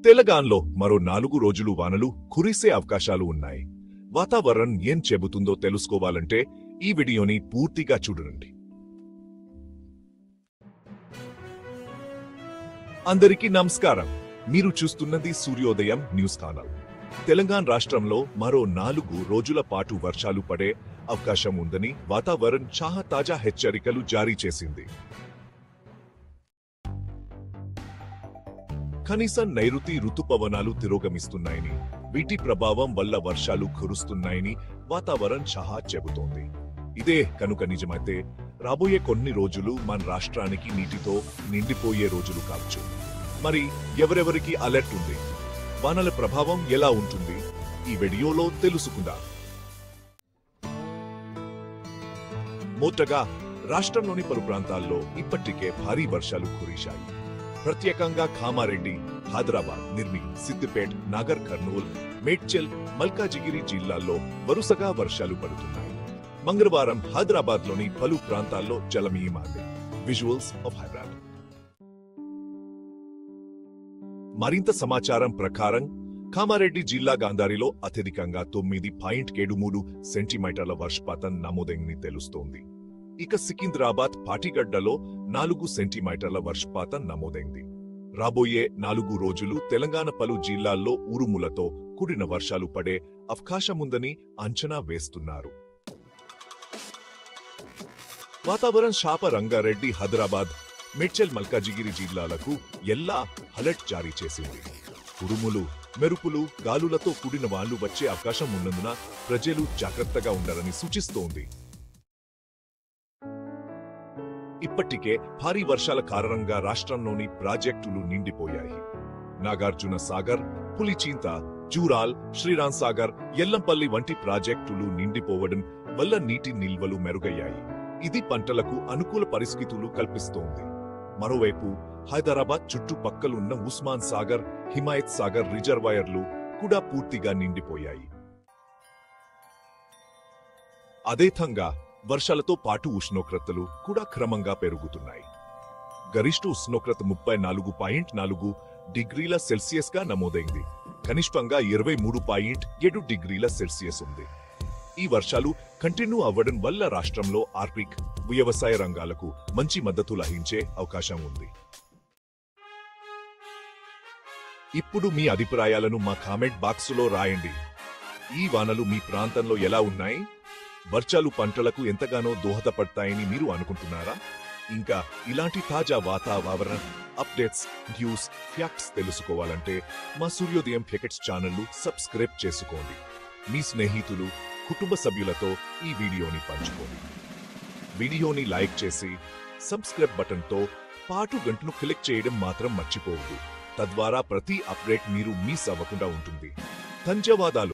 తెలంగాణలో మరో నాలుగు రోజులు వానలు కురిసే అవకాశాలు ఉన్నాయి వాతావరణం ఏం చెబుతుందో తెలుసుకోవాలంటే ఈ వీడియోని పూర్తిగా చూడండి అందరికీ నమస్కారం మీరు చూస్తున్నది సూర్యోదయం న్యూస్ ఛానల్ తెలంగాణ రాష్ట్రంలో మరో నాలుగు రోజుల పాటు వర్షాలు పడే అవకాశం ఉందని వాతావరణం చాలా తాజా హెచ్చరికలు జారీ చేసింది కనీసం నైరుతి ఋతుపవనాలు తిరోగమిస్తున్నాయని వీటి ప్రభావం వల్ల వర్షాలు కురుస్తున్నాయని వాతావరణం చాలా చెబుతోంది ఇదే కనుక నిజమైతే రాబోయే కొన్ని రోజులు మన రాష్ట్రానికి నీటితో నిండిపోయే రోజులు కావచ్చు మరి ఎవరెవరికి అలర్ట్ ఉంది వానల ప్రభావం ఎలా ఉంటుంది ఈ వీడియోలో తెలుసుకుందాం మొదటగా రాష్ట్రంలోని పలు ప్రాంతాల్లో ఇప్పటికే భారీ వర్షాలు కురిశాయి ప్రత్యేకంగా కామారెడ్డి హైదరాబాద్ నిర్మి సిద్దిపేట్ నాగర్ కర్నూల్ మేడ్చల్ మల్కాజిగిరి జిల్లాల్లో వరుసగా వర్షాలు పడుతున్నాయి మంగళవారం హైదరాబాద్ లోని పలు ప్రాంతాల్లో జలమయమాంది విజువల్స్ ఆఫ్ హైదరాబాద్ మరింత సమాచారం ప్రకారం కామారెడ్డి జిల్లా గాంధారిలో అత్యధికంగా తొమ్మిది పాయింట్ ఏడు మూడు సెంటీమీటర్ల వర్షపాతం నమోదైందని తెలుస్తోంది ఇక సికింద్రాబాద్ పాటిగడ్డలో నాలుగు సెంటీమీటర్ల వర్షపాతం నమోదైంది రాబోయే నాలుగు రోజులు తెలంగాణ పలు జిల్లాల్లో ఉరుములతో కూడిన వర్షాలు పడే అవకాశముందని అంచనా వేస్తున్నారు వాతావరణ శాప రంగారెడ్డి హైదరాబాద్ మిడ్చల్ మల్కాజిగిరి జిల్లాలకు ఎల్లా అలర్ట్ జారీ చేసింది ఉరుములు మెరుపులు గాలులతో కూడిన వాళ్లు వచ్చే అవకాశం ఉన్నందున ప్రజలు జాగ్రత్తగా ఉండాలని సూచిస్తోంది ఇప్పటికే భారీ వర్షాల కారణంగా రాష్ట్రంలోని ప్రాజెక్టులు నిండిపోయాయి నాగార్జున సాగర్ పులిచింత జూరాల్ శ్రీరామ్ సాగర్ ఎల్లంపల్లి వంటి ప్రాజెక్టులు నిండిపోవడం వల్ల నీటి నిల్వలు మెరుగయ్యాయి ఇది పంటలకు అనుకూల పరిస్థితులు కల్పిస్తోంది మరోవైపు హైదరాబాద్ చుట్టుపక్కలున్న ఉస్మాన్ సాగర్ హిమాయత్ సాగర్ రిజర్వాయర్లు కూడా పూర్తిగా నిండిపోయాయి అదేతంగా వర్షాలతో పాటు ఉష్ణోగ్రతలు కూడా క్రమంగా పెరుగుతున్నాయి గరిష్ట ఉష్ణోగ్రత ముప్పై నాలుగు పాయింట్ నాలుగు డిగ్రీల సెల్సియస్ గా నమోదైంది కనిష్టంగా ఇరవై మూడు పాయింట్ ఏడు డిగ్రీల సెల్సియస్ ఉంది ఈ వర్షాలు కంటిన్యూ అవ్వడం వల్ల రాష్ట్రంలో ఆర్పిక్ వ్యవసాయ రంగాలకు మంచి మద్దతు లభించే అవకాశం ఉంది ఇప్పుడు మీ అభిప్రాయాలను మా కామెంట్ బాక్సులో రాయండి ఈ వానలు మీ ప్రాంతంలో ఎలా ఉన్నాయి వర్షాలు పంటలకు ఎంతగానో దోహదపడతాయని మీరు అనుకుంటున్నారా ఇంకా ఇలాంటి తాజా వాతావరణ అప్డేట్స్ న్యూస్ ఫ్యాక్ట్స్ తెలుసుకోవాలంటే మా సూర్యోదయం ఫెకెట్స్ ఛానల్ను సబ్స్క్రైబ్ చేసుకోండి మీ స్నేహితులు కుటుంబ సభ్యులతో ఈ వీడియోని పంచుకోండి వీడియోని లైక్ చేసి సబ్స్క్రైబ్ బటన్తో పాటు గంటను క్లిక్ చేయడం మాత్రం మర్చిపోవద్దు తద్వారా ప్రతి అప్డేట్ మీరు మిస్ అవ్వకుండా ఉంటుంది ధన్యవాదాలు